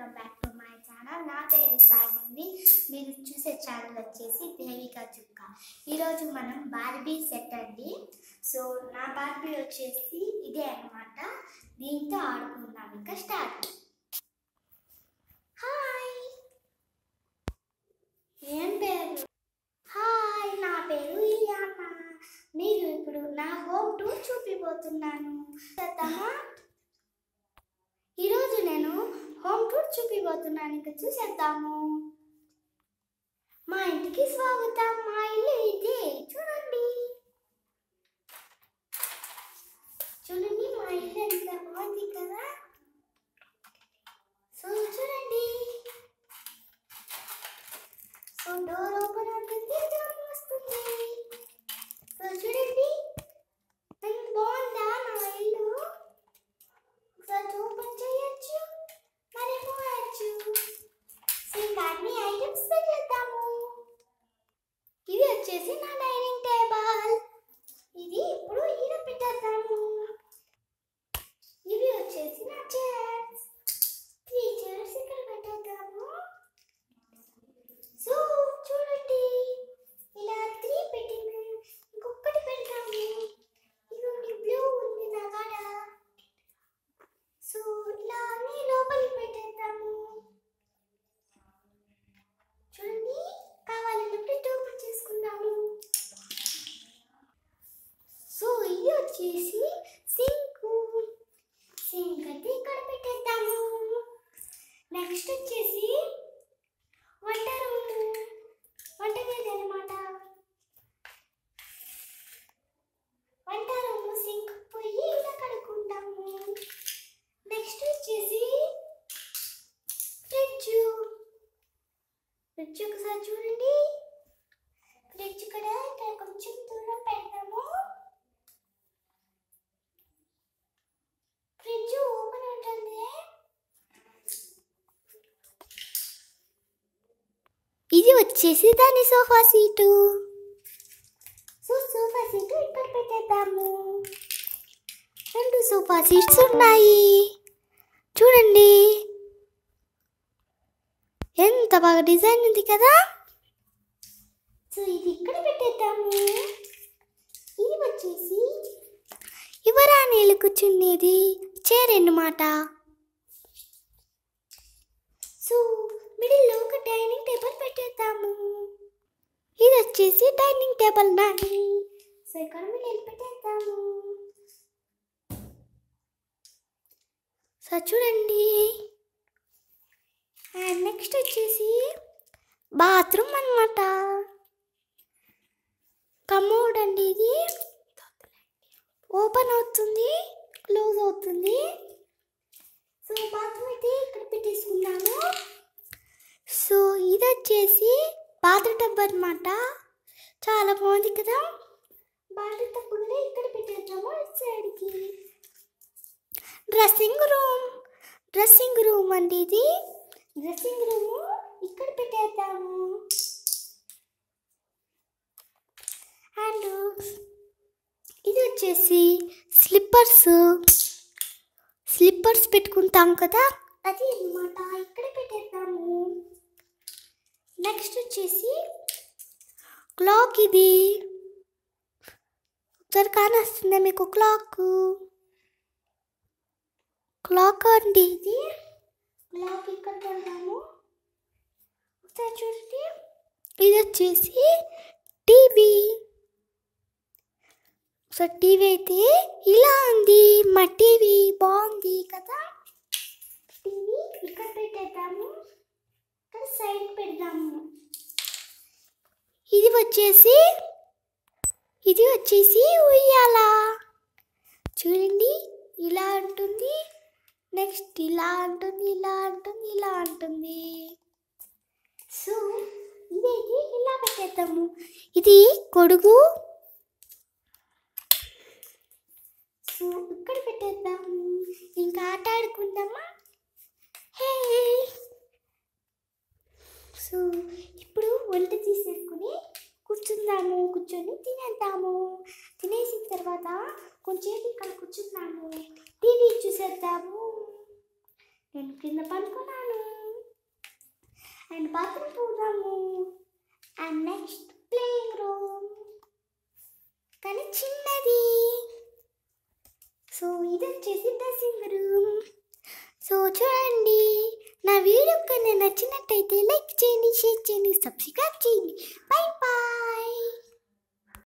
welcome back to my channel నా పేరు సాయినంది మీరు చూసే ఛానల్ వచ్చేసి దేవిక చుక్క ఈరోజు మనం బార్బీ సెట్ అండి సో నా బార్బీ వచ్చేసి ఇదే అన్నమాట దీంతో ఆడుకుందాం ఇంకా స్టార్ట్ హాయ్ ఏం పేరు హాయ్ నా పేరు ఇలియానా మీరు ఇప్పుడు నా హోమ్ టూర్ చూపిపోతున్నాను చేద్దామా ఈరోజు నేను హోమ్ టూర్ చూపిపోతున్నాను ఇంకా చూసేద్దాము మా ఇంటికి స్వాగతం మా ఇల్లు ఇదే చూడండి చూడండి మా ఇల్లు ఎంత బాగుంది కదా సో చూడండి సో డోర్ ఓపెన్ అవుతుంది డోర్ వస్తుంది సో చూడండి ఎంత బాగుందా నా ఇల్లు ఒకసారి ఓపెన్ చేయొచ్చు మరి పోయచ్చు సో ఇంకా అన్ని ఐటమ్స్ పెట్టేద్దాము ఇది వచ్చేసి నా డైనింగ్ టేబుల్ ఇది ఇప్పుడు ఈడ పెట్టేద్దాము ఇవి వచ్చేసి నా చైర్స్ త్రీ చైర్స్ ఇక్కడ పెట్టేద్దాము సో చూడండి ఇలా త్రీ పెట్టింది ఇంకొకటి పెడతాము ఇదిగోండి బ్లూ ఉంది నా కాడ సో ఇలా అన్ని లోపలికి పెట్టేద్దాము చూడండి కావాలన్నప్పుడు ఓపెన్ చేసుకుందాము సో ఇది వచ్చేసి సింక్ సింక్ అయితే ఇక్కడ పెట్టేద్దాము నెక్స్ట్ వచ్చేసి వంట రూము వంట గది అనమాట వంట రూము సింక్ పోయి ఇలా కడుక్కుంటాము నెక్స్ట్ వచ్చేసి ఫ్రిడ్జ్ ఫ్రిడ్జ్ ఒకసారి చూడండి ఫ్రిడ్జ్ కూడా ఇక్కడ కొంచెం దూరం పెడతాము ఫ్రిడ్జ్ ఓపెన్ ఉంటుంది ఇది వచ్చేసి దాని sofa seat so sofa seat ఇక్కడ పెట్టేద్దాము రెండు సోఫా సీట్స్ ఉన్నాయి చూడండి ఎంత బాగా డిజైన్ ఉంది కదా సో ఇది ఇక్కడ పెట్టేద్దాము ఇది వచ్చేసి ఇవరా నీళ్ళు కూర్చునేది చైర్ అన్నమాట సో మిడిల్లో ఒక డైనింగ్ టేబుల్ పెట్టేద్దాము ఇది వచ్చేసి డైనింగ్ టేబుల్ నాది సో ఇక్కడ మిడిల్ పెట్టేద్దాము సో చూడండి అండ్ నెక్స్ట్ వచ్చేసి బాత్రూమ్ అన్నమాట కమోడ్ అండి ఇది ఓపెన్ అవుతుంది క్లోజ్ అవుతుంది సో బాత్రూమ్ అయితే ఇక్కడ పెట్టేసుకున్నాము సో ఇది వచ్చేసి బాత్ టబ్ అనమాట చాలా బాగుంది కదా బాత్ టబ్ కూడా ఇక్కడ పెట్టేద్దాము ఇటు సైడ్కి డ్రెస్సింగ్ రూమ్ డ్రెస్సింగ్ రూమ్ అండి ఇది డ్రెస్సింగ్ రూమ్ ఇక్కడ పెట్టేద్దాము అండ్ ఇది వచ్చేసి స్లిప్పర్స్ స్లిప్పర్స్ పెట్టుకుంటాం కదా అది అన్నమాట ఇక్కడ పెట్టేద్దాము నెక్స్ట్ వచ్చేసి క్లాక్ ఇది ఒకసారి కానొస్తుందా మీకు క్లాక్ క్లాక్ అండి ఇది క్లాక్ ఇక్కడ పెడదాము ఒకసారి చూడండి ఇది వచ్చేసి టీవీ సో టీవీ అయితే ఇలా ఉంది మా టీవీ బాగుంది కదా టీవీ ఇక్కడ పెట్టేద్దాము ఇక్కడ సైడ్ పెడదాము ఇది వచ్చేసి ఇది వచ్చేసి ఉయ్యాల చూడండి ఇలా ఉంటుంది నెక్స్ట్ ఇలా ఉంటుంది ఇలా ఉంటుంది ఇలా ఉంటుంది సో ఇదేంటి ఇలా పెట్టేద్దాము ఇది కొడుగు సో ఇక్కడ పెట్టేద్దాము ఇంకా ఆట ఆడుకుందామా హే సో ఇప్పుడు వంట తీసేసుకుని కూర్చుందాము కూర్చొని తినేద్దాము తినేసిన తర్వాత కొంచెం ఇక్కడ కూర్చుందాము టీవీ చూసేద్దాము నేను కింద పడుకున్నాను అండ్ బాత్రూమ్ పోదాము అండ్ నెక్స్ట్ ప్లేయింగ్ రూమ్ కానీ చిన్నది సో ఇది వచ్చేసి డ్రెస్సింగ్ రూమ్ సో చూడండి నా వీడియో కన్నా నచ్చినట్టయితే లైక్ చేయండి షేర్ చేయండి సబ్స్క్రైబ్ చేయండి బై బై